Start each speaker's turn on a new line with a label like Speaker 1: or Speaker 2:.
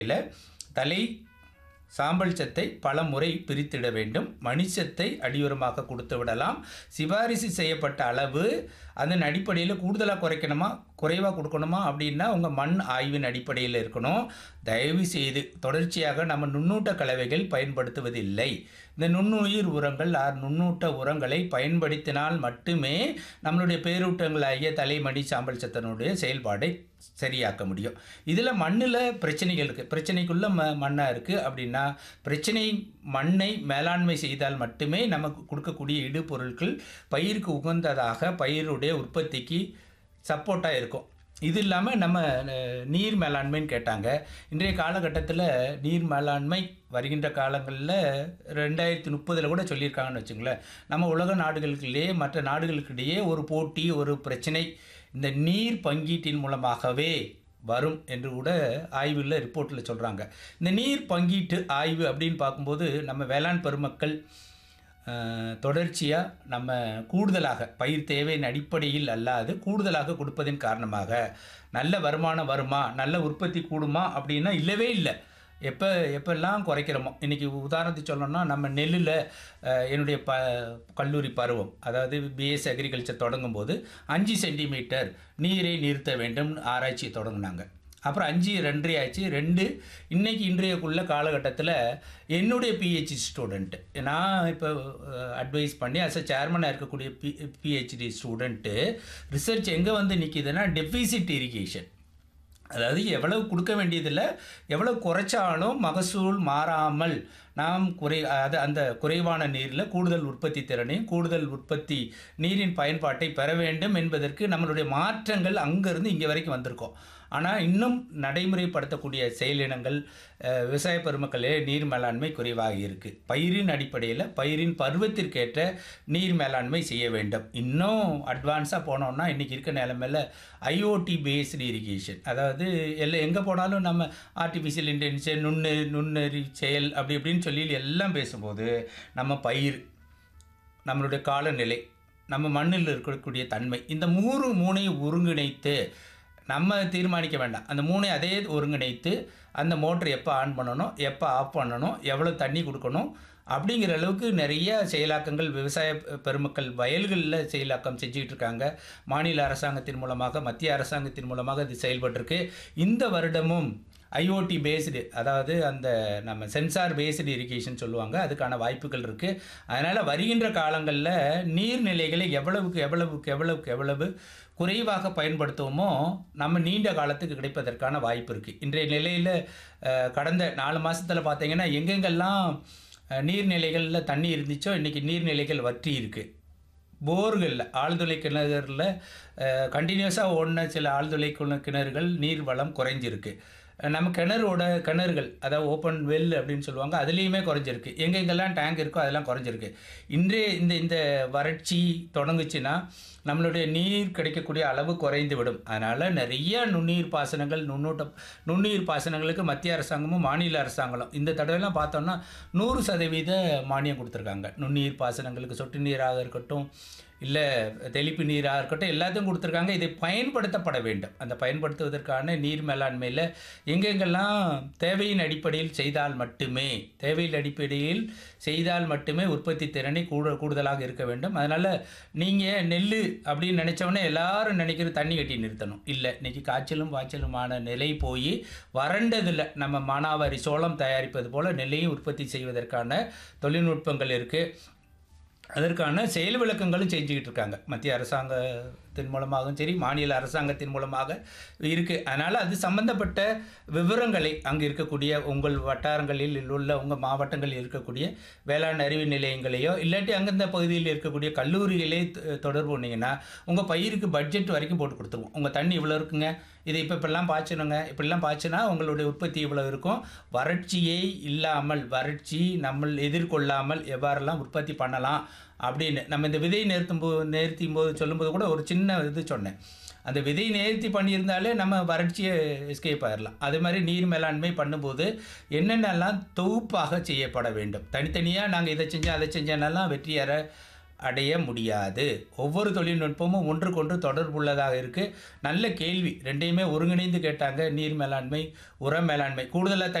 Speaker 1: இல்ல தலை சாம்பல் சத்தை பல முறை பிரித்திட வேண்டும் மணிச்சத்தை அடியுரமாக கொடுத்து விடலாம் சிபாரிசு செய்யப்பட்ட அளவு அதன் அடிப்படையில் கூடுதலாக குறைக்கணுமா குறைவாக கொடுக்கணுமா அப்படின்னா உங்கள் மண் ஆய்வின் அடிப்படையில் இருக்கணும் தயவு செய்து தொடர்ச்சியாக நம்ம நுண்ணூட்ட கலவைகள் பயன்படுத்துவதில்லை இந்த நுண்ணுயிர் உரங்கள் ஆர் நுண்ணூட்ட உரங்களை பயன்படுத்தினால் மட்டுமே நம்மளுடைய பேரூட்டங்களாகிய தலைமணி சாம்பல் சத்தனுடைய செயல்பாடை சரியாக்க முடியும் இதில் மண்ணில் பிரச்சனைகள் இருக்குது பிரச்சனைக்குள்ள ம மண்ணாக இருக்குது அப்படின்னா பிரச்சனை மண்ணை மேலாண்மை செய்தால் மட்டுமே நமக்கு கொடுக்கக்கூடிய இடுபொருட்கள் பயிருக்கு உகந்ததாக பயிருடைய உற்பத்திக்கு சப்போர்ட்டாக இருக்கும் இது இல்லாமல் நம்ம அஹ், நீர் மேலாண்மைன்னு கேட்டாங்க இன்றைய காலகட்டத்தில் நீர் மேலாண்மை வருகின்ற காலங்களில் ரெண்டாயிரத்தி முப்பதில் கூட சொல்லியிருக்காங்கன்னு வச்சுங்களேன் நம்ம உலக நாடுகளுக்கிடையே மற்ற நாடுகளுக்கிடையே ஒரு போட்டி ஒரு பிரச்சனை இந்த நீர் பங்கீட்டின் மூலமாகவே வரும் என்று கூட ஆய்வில் ரிப்போர்ட்டில் சொல்கிறாங்க இந்த நீர் பங்கீட்டு ஆய்வு அப்படின்னு பார்க்கும்போது நம்ம வேளாண் பெருமக்கள் தொடர்ச்சியாக நம்ம கூடுதலாக பயிர் தேவையின் அடிப்படையில் அல்லாது கூடுதலாக கொடுப்பதின் காரணமாக நல்ல வருமானம் வருமா நல்ல உற்பத்தி கூடுமா அப்படின்னா இல்லவே இல்லை எப்போ எப்பெல்லாம் குறைக்கிறோமோ இன்றைக்கி உதாரணத்துக்கு சொல்லணும்னா நம்ம நெல்லில் என்னுடைய ப கல்லூரி பருவம் அதாவது பிஎஸ் அக்ரிகல்ச்சர் தொடங்கும் போது அஞ்சு சென்டிமீட்டர் நீரை நிறுத்த வேண்டும் ஆராய்ச்சி தொடங்கினாங்க அப்புறம் அஞ்சு ரெண்டரை ஆச்சு ரெண்டு இன்னைக்கு இன்றையக்குள்ள காலகட்டத்தில் என்னுடைய பிஹெச்டி ஸ்டூடெண்ட்டு நான் இப்போ அட்வைஸ் பண்ணி அஸ் அ சேர்மனாக இருக்கக்கூடிய பி பிஹெச்டி ஸ்டூடெண்ட்டு ரிசர்ச் எங்கே வந்து நிற்கிதுன்னா டெஃபிசிட் இரிகேஷன் அதாவது எவ்வளவு கொடுக்க வேண்டியதில்லை எவ்வளவு குறைச்சாலும் மகசூல் மாறாமல் நாம் குறை அது அந்த குறைவான நீரில் கூடுதல் உற்பத்தி திறனையும் கூடுதல் உற்பத்தி நீரின் பயன்பாட்டை பெற வேண்டும் என்பதற்கு நம்மளுடைய மாற்றங்கள் அங்கேருந்து இங்கே வரைக்கும் வந்திருக்கோம் ஆனால் இன்னும் நடைமுறைப்படுத்தக்கூடிய செயலினங்கள் அஹ், விவசாய பெருமக்களே நீர் மேலாண்மை குறைவாக இருக்குது பயிரின் அடிப்படையில் பயிரின் பருவத்திற்கேற்ற நீர் மேலாண்மை செய்ய வேண்டும் இன்னும் அட்வான்ஸாக போனோம்னா இன்றைக்கி இருக்க நிலைமையில் ஐஓடி பேஸ்டு இரிகேஷன் அதாவது எல்லாம் எங்கே போனாலும் நம்ம ஆர்டிஃபிஷியல் இன்டெலிஜென்ஸ் நுண்ணு நுண்ணறி செயல் அப்படி இப்படின்னு சொல்லி எல்லாம் பேசும்போது நம்ம பயிர் நம்மளுடைய காலநிலை நம்ம மண்ணில் இருக்கக்கூடிய தன்மை இந்த மூணு மூணையும் ஒருங்கிணைத்து நம்ம தீர்மானிக்க வேண்டாம் அந்த மூணை அதே ஒருங்கிணைத்து அந்த மோட்டர் எப்போ ஆன் பண்ணணும் எப்போ ஆஃப் பண்ணணும் எவ்வளோ தண்ணி கொடுக்கணும் அப்படிங்கிற அளவுக்கு நிறைய செயலாக்கங்கள் விவசாய பெருமக்கள் வயல்களில் செயலாக்கம் செஞ்சுக்கிட்டு இருக்காங்க மாநில அரசாங்கத்தின் மூலமாக மத்திய அரசாங்கத்தின் மூலமாக இது செயல்பட்டிருக்கு இந்த வருடமும் ஐஓடி பேஸ்டு அதாவது அந்த நம்ம சென்சார் பேஸ்டு இரிகேஷன் சொல்லுவாங்க அதுக்கான வாய்ப்புகள் இருக்குது அதனால் வருகின்ற காலங்களில் நீர்நிலைகளை எவ்வளவுக்கு எவ்வளவுக்கு எவ்வளவுக்கு எவ்வளவு குறைவாக பயன்படுத்துவோமோ நம்ம நீண்ட காலத்துக்கு கிடைப்பதற்கான வாய்ப்பு இருக்குது இன்றைய நிலையில் கடந்த நாலு மாதத்தில் பார்த்தீங்கன்னா எங்கெங்கெல்லாம் அஹ், நீர்நிலைகளில் தண்ணி இருந்துச்சோ இன்றைக்கி நீர்நிலைகள் வற்றி இருக்குது போர்களில் ஆழ்துளை கிணறுல கண்டினியூஸாக ஓடின சில ஆழ்துளை கிண- கிணறுகள் நீர் வளம் குறைஞ்சிருக்கு அஹ் நம்ம கிணறோட கிணறுகள் அதாவது ஓப்பன் வெல் அப்படின்னு சொல்லுவாங்க அதுலேயுமே குறைஞ்சிருக்கு எங்கெங்கெல்லாம் டேங்க் இருக்கோ அதெல்லாம் குறைஞ்சிருக்கு இன்றைய இந்த இந்த வறட்சி தொடங்குச்சுன்னா நம்மளுடைய நீர் கிடைக்கக்கூடிய அளவு குறைந்து விடும் அதனால் நிறைய நுண்ணீர் பாசனங்கள் நுண்ணூட்ட நுண்ணீர் பாசனங்களுக்கு மத்திய அரசாங்கமும் மாநில அரசாங்கங்களும் இந்த தடவைலாம் பார்த்தோம்னா நூறு சதவீத மானியம் கொடுத்துருக்காங்க நுண்ணீர் பாசனங்களுக்கு சொட்டு நீராக இருக்கட்டும் இல்லை தெளிப்பு நீராக இருக்கட்டும் எல்லாத்தையும் கொடுத்துருக்காங்க இதை பயன்படுத்தப்பட வேண்டும் அந்த பயன்படுத்துவதற்கான நீர் மேலாண்மையில் எங்கெங்கெல்லாம் தேவையின் அடிப்படையில் செய்தால் மட்டுமே தேவையின் அடிப்படையில் செய்தால் மட்டுமே உற்பத்தி திறனை கூட கூடுதலாக இருக்க வேண்டும் அதனால் நீங்கள் நெல் அப்படின்னு நினச்சவொடனே எல்லாரும் நினைக்கிற தண்ணி கட்டி நிறுத்தணும் இல்லை இன்னைக்கு காய்ச்சலும் பாய்ச்சலுமான நிலை போய் வறண்டதில் நம்ம மானாவாரி சோளம் தயாரிப்பது போல் நெல்லையும் உற்பத்தி செய்வதற்கான தொழில்நுட்பங்கள் இருக்குது அதற்கான செயல் விளக்கங்களும் செஞ்சுக்கிட்டு இருக்காங்க மத்திய அரசாங்கத்தின் மூலமாகவும் சரி மாநில அரசாங்கத்தின் மூலமாக இருக்குது அதனால் அது சம்பந்தப்பட்ட விவரங்களை அங்கே இருக்கக்கூடிய உங்கள் வட்டாரங்களில் உள்ள உங்கள் மாவட்டங்களில் இருக்கக்கூடிய வேளாண் அறிவு நிலையங்களையோ இல்லாட்டி அந்தந்த பகுதியில் இருக்கக்கூடிய கல்லூரிகளே தொ- தொடர்பு பண்ணிங்கன்னா உங்கள் பயிருக்கு பட்ஜெட் வரைக்கும் போட்டு கொடுத்துருவோம் உங்கள் தண்ணி இவ்வளோ இருக்குங்க இது இப்போ இப்படிலாம் பாய்ச்சணுங்க இப்படிலாம் பாய்ச்சினா உங்களுடைய உற்பத்தி இவ்வளோ இருக்கும் வறட்சியை இல்லாமல் வறட்சி நம்ம எதிர்கொள்ளாமல் எவ்வாறெல்லாம் உற்பத்தி பண்ணலாம் அப்படின்னு நம்ம இந்த விதை நிறுத்தும் போது நிறுத்தும் போது சொல்லும்போது கூட ஒரு சின்ன இது சொன்னேன் அந்த விதை நேர்த்தி பண்ணியிருந்தாலே நம்ம வறட்சியை எஸ்கேப் ஆயிடலாம் அதே மாதிரி நீர் மேலாண்மை பண்ணும்போது என்னென்னலாம் தொகுப்பாக செய்யப்பட வேண்டும் தனித்தனியாக நாங்கள் இதை செஞ்சோம் அதை செஞ்சோன்னெல்லாம் வெற்றியற அடைய முடியாது ஒவ்வொரு தொழில்நுட்பமும் ஒன்றுக்கொன்று தொடர்புள்ளதாக இருக்குது நல்ல கேள்வி ரெண்டையுமே ஒருங்கிணைந்து கேட்டாங்க நீர் மேலாண்மை உர மேலாண்மை கூடுதலாக